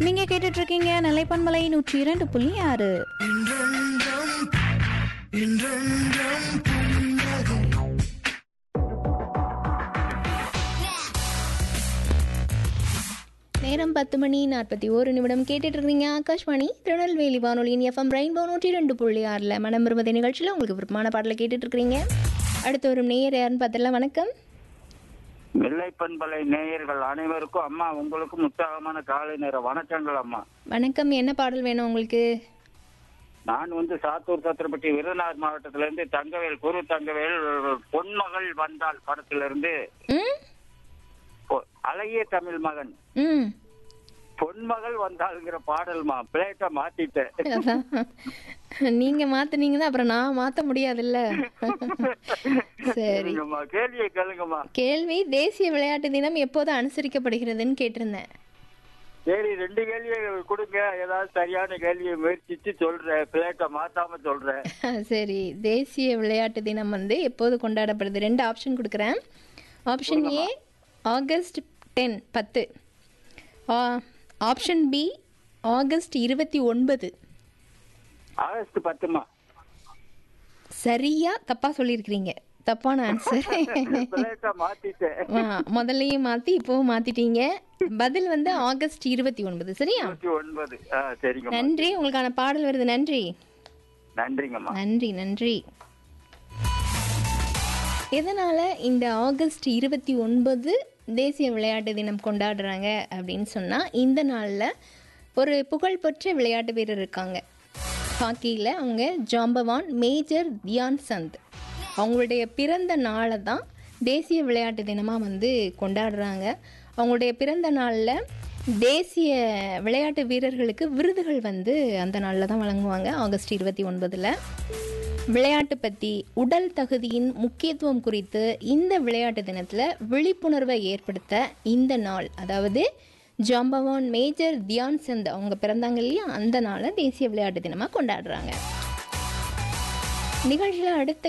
நீங்க கேட்டுட்டு இருக்கீங்க நிலைப்பன்மலை நூற்றி இரண்டு புள்ளி ஆறு நேரம் பத்து மணி நாற்பத்தி ஒரு நிமிடம் கேட்டுட்டு இருக்கீங்க ஆகாஷ்வாணி திருநெல்வேலி வானொலியின் எஃப்எம் ரெயின்போ நூற்றி ரெண்டு புள்ளி ஆறில் மனம் இருபது நிகழ்ச்சியில் உங்களுக்கு விருப்பமான பாடலை கேட்டுட்டு இருக்கிறீங்க அடுத்து ஒரு நேயர் யாருன்னு பார்த்துடலாம் வணக்கம் வெள்ளை பண்பலை நேயர்கள் அனைவருக்கும் அம்மா உங்களுக்கும் உற்சாகமான காலை நேர வணக்கங்கள் அம்மா வணக்கம் என்ன பாடல் வேணும் உங்களுக்கு நான் வந்து சாத்தூர் சத்திரப்பட்டி விருதுநகர் மாவட்டத்தில இருந்து தங்கவேல் குரு தங்கவேல் பொன்மகள் வந்தாள் படத்திலிருந்து ம் பொ- அழகிய தமிழ் மகன் ம் பொன்மகள் வந்தாளுங்கிற பாடல்மா பிளேட்டை மாத்திட்டேன் அதான் நீங்க மாத்துனீங்கன்னா அப்புறம் நான் மாத்த முடியாதுல்ல சரி சரிங்கம்மா கேள்வியை கேளுங்கம்மா கேள்வி தேசிய விளையாட்டு தினம் எப்போது அனுசரிக்கப்படுகிறதுன்னு கேட்டிருந்தேன் சரி ரெண்டு கேள்வியை கொடுங்க ஏதாவது சரியான கேள்வியை முயற்சிச்சு சொல்றேன் பிளேட்டை மாத்தாம சொல்றேன் சரி தேசிய விளையாட்டு தினம் வந்து எப்போது கொண்டாடப்படுது ரெண்டு ஆப்ஷன் கொடுக்குறேன் ஆப்ஷன் ஏ ஆகஸ்ட் டென் பத்து ஆப்ஷன் பி ஆகஸ்ட் இருபத்தி ஒன்பது ஆகஸ்ட் பத்துமா சரியா தப்பா சொல்லியிருக்கிறீங்க தப்பான ஆன்சர் பிளேட்டை மாத்திட்டேன் முதல்லையும் மாத்தி இப்போவும் மாத்திட்டீங்க பதில் வந்து ஆகஸ்ட் இருபத்தி ஒன்பது சரியா இருபத்தி ஒன்பது ஆ சரிங்கம்மா நன்றி உங்களுக்கான பாடல் வருது நன்றி நன்றிங்கம்மா நன்றி நன்றி எதனால இந்த ஆகஸ்ட் இருபத்தி ஒன்பது தேசிய விளையாட்டு தினம் கொண்டாடுறாங்க அப்படின்னு சொன்னா இந்த நாள்ல ஒரு புகழ்பெற்ற விளையாட்டு வீரர் இருக்காங்க ஹாக்கியில் அவங்க ஜாம்பவான் மேஜர் தியான் சந்த் அவங்களுடைய பிறந்த நாளை தான் தேசிய விளையாட்டு தினமாக வந்து கொண்டாடுறாங்க அவங்களுடைய பிறந்த நாளில் தேசிய விளையாட்டு வீரர்களுக்கு விருதுகள் வந்து அந்த நாளில் தான் வழங்குவாங்க ஆகஸ்ட் இருபத்தி ஒன்பதில் விளையாட்டு பற்றி உடல் தகுதியின் முக்கியத்துவம் குறித்து இந்த விளையாட்டு தினத்தில் விழிப்புணர்வை ஏற்படுத்த இந்த நாள் அதாவது ஜாம்பவான் மேஜர் தியான் சந்த் அவங்க பிறந்தாங்க இல்லையா அந்த நாளை தேசிய விளையாட்டு தினமாக கொண்டாடுறாங்க நிகழ்ச்சியில் அடுத்த